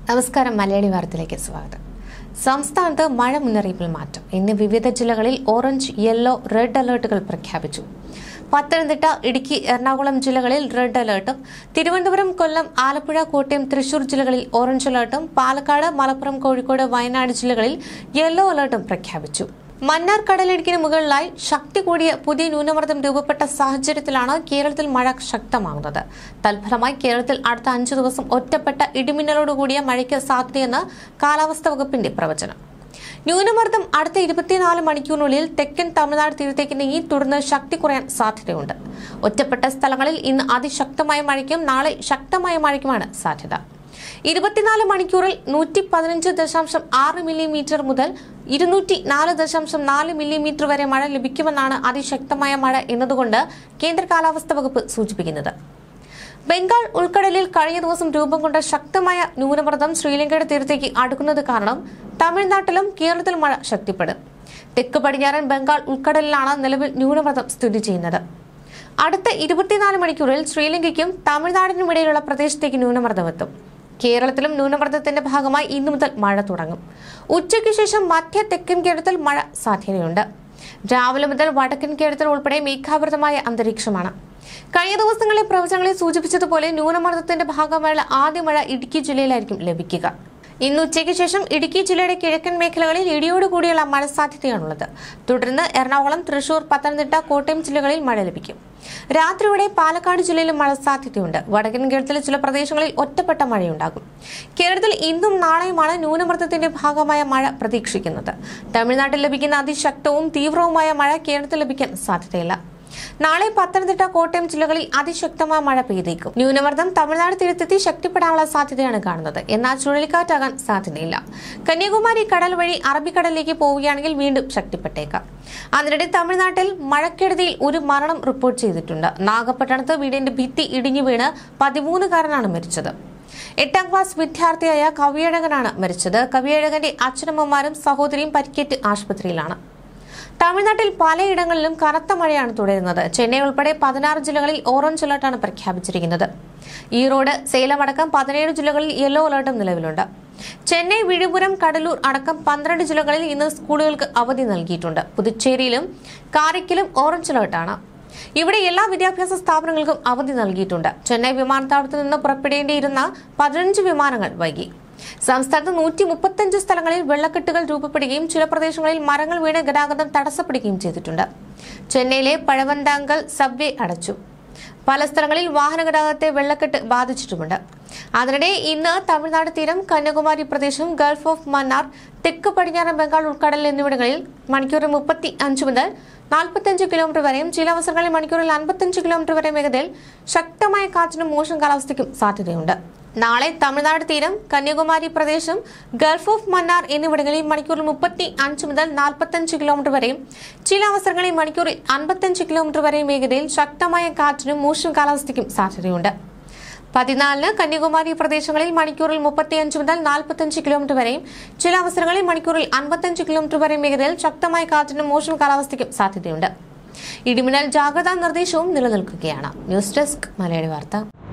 നമസ്കാരം മലയാളി വാർത്തയിലേക്ക് സ്വാഗതം സംസ്ഥാനത്ത് മഴ മുന്നറിയിപ്പിൽ മാറ്റം ഇന്ന് വിവിധ ജില്ലകളിൽ ഓറഞ്ച് യെല്ലോ റെഡ് അലർട്ടുകൾ പ്രഖ്യാപിച്ചു പത്തനംതിട്ട ഇടുക്കി എറണാകുളം ജില്ലകളിൽ റെഡ് അലർട്ടും തിരുവനന്തപുരം കൊല്ലം ആലപ്പുഴ കോട്ടയം തൃശൂർ ജില്ലകളിൽ ഓറഞ്ച് അലർട്ടും പാലക്കാട് മലപ്പുറം കോഴിക്കോട് വയനാട് ജില്ലകളിൽ യെല്ലോ അലർട്ടും പ്രഖ്യാപിച്ചു മന്നാർ കടലിടുക്കിന് മുകളിലായി ശക്തി കൂടിയ പുതിയ ന്യൂനമർദ്ദം രൂപപ്പെട്ട സാഹചര്യത്തിലാണ് കേരളത്തിൽ മഴ ശക്തമാകുന്നത് തൽഫലമായി കേരളത്തിൽ അടുത്ത അഞ്ചു ദിവസം ഒറ്റപ്പെട്ട ഇടിമിന്നലോടുകൂടിയ മഴയ്ക്ക് സാധ്യതയെന്ന് കാലാവസ്ഥാ വകുപ്പിന്റെ പ്രവചനം ന്യൂനമർദ്ദം അടുത്ത ഇരുപത്തിനാല് മണിക്കൂറിനുള്ളിൽ തെക്കൻ തമിഴ്നാട് തീരത്തേക്ക് നീങ്ങി തുടർന്ന് ശക്തി കുറയാൻ സാധ്യതയുണ്ട് ഒറ്റപ്പെട്ട സ്ഥലങ്ങളിൽ ഇന്ന് അതിശക്തമായ മഴയ്ക്കും നാളെ ശക്തമായ മഴയ്ക്കുമാണ് സാധ്യത ഇരുപത്തിനാല് മണിക്കൂറിൽ നൂറ്റി പതിനഞ്ച് ദശാംശം ആറ് മില്ലിമീറ്റർ മുതൽ ഇരുന്നൂറ്റി നാല് ദശാംശം നാല് മില്ലിമീറ്റർ വരെ മഴ ലഭിക്കുമെന്നാണ് അതിശക്തമായ മഴ എന്നതുകൊണ്ട് കേന്ദ്ര കാലാവസ്ഥാ വകുപ്പ് സൂചിപ്പിക്കുന്നത് ബംഗാൾ ഉൾക്കടലിൽ കഴിഞ്ഞ ദിവസം രൂപം കൊണ്ട ശക്തമായ ന്യൂനമർദ്ദം ശ്രീലങ്കയുടെ തീരത്തേക്ക് അടുക്കുന്നത് കാരണം തമിഴ്നാട്ടിലും കേരളത്തിലും മഴ ശക്തിപ്പെടും തെക്ക് പടിഞ്ഞാറൻ ബംഗാൾ ഉൾക്കടലിലാണ് നിലവിൽ ന്യൂനമർദ്ദം സ്ഥിതി ചെയ്യുന്നത് അടുത്ത ഇരുപത്തിനാല് മണിക്കൂറിൽ ശ്രീലങ്കയ്ക്കും തമിഴ്നാടിനും ഇടയിലുള്ള പ്രദേശത്തേക്ക് ന്യൂനമർദ്ദം എത്തും കേരളത്തിലും ന്യൂനമർദ്ദത്തിന്റെ ഭാഗമായി ഇന്നു മുതൽ മഴ തുടങ്ങും ഉച്ചയ്ക്ക് ശേഷം മധ്യ തെക്കൻ കേരളത്തിൽ മഴ സാധ്യതയുണ്ട് രാവിലെ മുതൽ വടക്കൻ കേരളത്തിൽ ഉൾപ്പെടെ മേഘാവൃതമായ അന്തരീക്ഷമാണ് കഴിഞ്ഞ ദിവസങ്ങളിലെ പ്രവചനങ്ങളിൽ സൂചിപ്പിച്ചതുപോലെ ന്യൂനമർദ്ദത്തിന്റെ ഭാഗമായുള്ള ആദ്യ മഴ ഇടുക്കി ജില്ലയിലായിരിക്കും ലഭിക്കുക ഇന്ന് ഉച്ചയ്ക്ക് ശേഷം ഇടുക്കി ജില്ലയുടെ കിഴക്കൻ മേഖലകളിൽ ഇടിയോടുകൂടിയുള്ള മഴ സാധ്യതയാണുള്ളത് തുടർന്ന് എറണാകുളം തൃശൂർ പത്തനംതിട്ട കോട്ടയം ജില്ലകളിൽ മഴ ലഭിക്കും രാത്രിയോടെ പാലക്കാട് ജില്ലയിലും മഴ സാധ്യതയുണ്ട് വടക്കൻ കേരളത്തിലെ ചില പ്രദേശങ്ങളിൽ ഒറ്റപ്പെട്ട മഴയുണ്ടാകും കേരളത്തിൽ ഇന്നും നാളെയുമാണ് ന്യൂനമർദ്ദത്തിന്റെ ഭാഗമായ മഴ പ്രതീക്ഷിക്കുന്നത് തമിഴ്നാട്ടിൽ ലഭിക്കുന്ന അതിശക്തവും തീവ്രവുമായ മഴ കേരളത്തിൽ ലഭിക്കാൻ സാധ്യതയില്ല നാളെ പത്തനംതിട്ട കോട്ടയം ജില്ലകളിൽ അതിശക്തമായ മഴ പെയ്തേക്കും ന്യൂനമർദ്ദം തമിഴ്നാട് തീരത്തെത്തി ശക്തിപ്പെടാനുള്ള സാധ്യതയാണ് കാണുന്നത് എന്നാൽ ചുഴലിക്കാറ്റാകാൻ സാധ്യതയില്ല കന്യാകുമാരി കടൽ വഴി അറബിക്കടലിലേക്ക് പോവുകയാണെങ്കിൽ വീണ്ടും ശക്തിപ്പെട്ടേക്കാം അതിനിടെ തമിഴ്നാട്ടിൽ മഴക്കെടുതിയിൽ ഒരു മരണം റിപ്പോർട്ട് ചെയ്തിട്ടുണ്ട് നാഗപട്ടണത്ത് വീടിന്റെ ഭിത്തി ഇടിഞ്ഞു വീണ് പതിമൂന്നുകാരനാണ് മരിച്ചത് എട്ടാം ക്ലാസ് വിദ്യാർത്ഥിയായ കവിയഴകനാണ് മരിച്ചത് കവിയഴകന്റെ അച്ഛനമ്മമാരും സഹോദരിയും പരിക്കേറ്റ് ആശുപത്രിയിലാണ് തമിഴ്നാട്ടിൽ പലയിടങ്ങളിലും കനത്ത മഴയാണ് തുടരുന്നത് ചെന്നൈ ഉൾപ്പെടെ പതിനാറ് ജില്ലകളിൽ ഓറഞ്ച് അലർട്ടാണ് പ്രഖ്യാപിച്ചിരിക്കുന്നത് ഈറോഡ് സേലം അടക്കം പതിനേഴ് ജില്ലകളിൽ യെല്ലോ അലർട്ടും നിലവിലുണ്ട് ചെന്നൈ വിഴുപുരം കടലൂർ അടക്കം പന്ത്രണ്ട് ജില്ലകളിൽ ഇന്ന് സ്കൂളുകൾക്ക് അവധി നൽകിയിട്ടുണ്ട് പുതുച്ചേരിയിലും കാരയ്ക്കലും ഓറഞ്ച് അലർട്ടാണ് ഇവിടെ എല്ലാ വിദ്യാഭ്യാസ സ്ഥാപനങ്ങൾക്കും അവധി നൽകിയിട്ടുണ്ട് ചെന്നൈ വിമാനത്താവളത്തിൽ നിന്ന് പുറപ്പെടേണ്ടിയിരുന്ന പതിനഞ്ച് വിമാനങ്ങൾ വൈകി സംസ്ഥാനത്ത് നൂറ്റി മുപ്പത്തഞ്ച് സ്ഥലങ്ങളിൽ വെള്ളക്കെട്ടുകൾ രൂപപ്പെടുകയും ചില പ്രദേശങ്ങളിൽ മരങ്ങൾ വീണ് ഗതാഗതം തടസ്സപ്പെടുകയും ചെയ്തിട്ടുണ്ട് ചെന്നൈയിലെ പഴവന്താങ്കൽ സബ്വേ അടച്ചു പല സ്ഥലങ്ങളിൽ വാഹന ഗതാഗതത്തെ വെള്ളക്കെട്ട് ബാധിച്ചിട്ടുമുണ്ട് അതിനിടെ ഇന്ന് തമിഴ്നാട് തീരം കന്യാകുമാരി പ്രദേശം ഗൾഫ് ഓഫ് മന്നാർ തെക്ക് പടിഞ്ഞാറൻ ബംഗാൾ ഉൾക്കടൽ എന്നിവിടങ്ങളിൽ മണിക്കൂറിൽ മുപ്പത്തി അഞ്ച് മുതൽ നാൽപ്പത്തഞ്ച് കിലോമീറ്റർ വരെയും ചില അവസരങ്ങളിൽ മണിക്കൂറിൽ അൻപത്തഞ്ച് കിലോമീറ്റർ വരെ വേഗതയിൽ ശക്തമായ കാറ്റിനും മോശം കാലാവസ്ഥയ്ക്കും സാധ്യതയുണ്ട് നാളെ തമിഴ്നാട് തീരം കന്യാകുമാരി പ്രദേശം ഗൾഫ് ഓഫ് മന്നാർ എന്നിവിടങ്ങളിൽ മണിക്കൂറിൽ മുപ്പത്തി അഞ്ച് മുതൽ നാൽപ്പത്തഞ്ച് കിലോമീറ്റർ വരെയും ചില അവസരങ്ങളിൽ മണിക്കൂറിൽ അൻപത്തഞ്ച് കിലോമീറ്റർ വരെയും വേഗതയിൽ ശക്തമായ കാറ്റിനും മോശം കാലാവസ്ഥയ്ക്കും സാധ്യതയുണ്ട് പതിനാലിന് കന്യാകുമാരി പ്രദേശങ്ങളിൽ മണിക്കൂറിൽ മുപ്പത്തിയഞ്ച് മുതൽ നാൽപ്പത്തഞ്ച് കിലോമീറ്റർ വരെയും ചില അവസരങ്ങളിൽ മണിക്കൂറിൽ അൻപത്തഞ്ച് കിലോമീറ്റർ വരെയും വേഗതയിൽ ശക്തമായ കാറ്റിനും മോശം കാലാവസ്ഥയ്ക്കും സാധ്യതയുണ്ട് ഇടിമിന്നൽ ജാഗ്രതാ നിർദ്ദേശവും നിലനിൽക്കുകയാണ് ന്യൂസ് ഡെസ്ക് മലയാളി വാർത്ത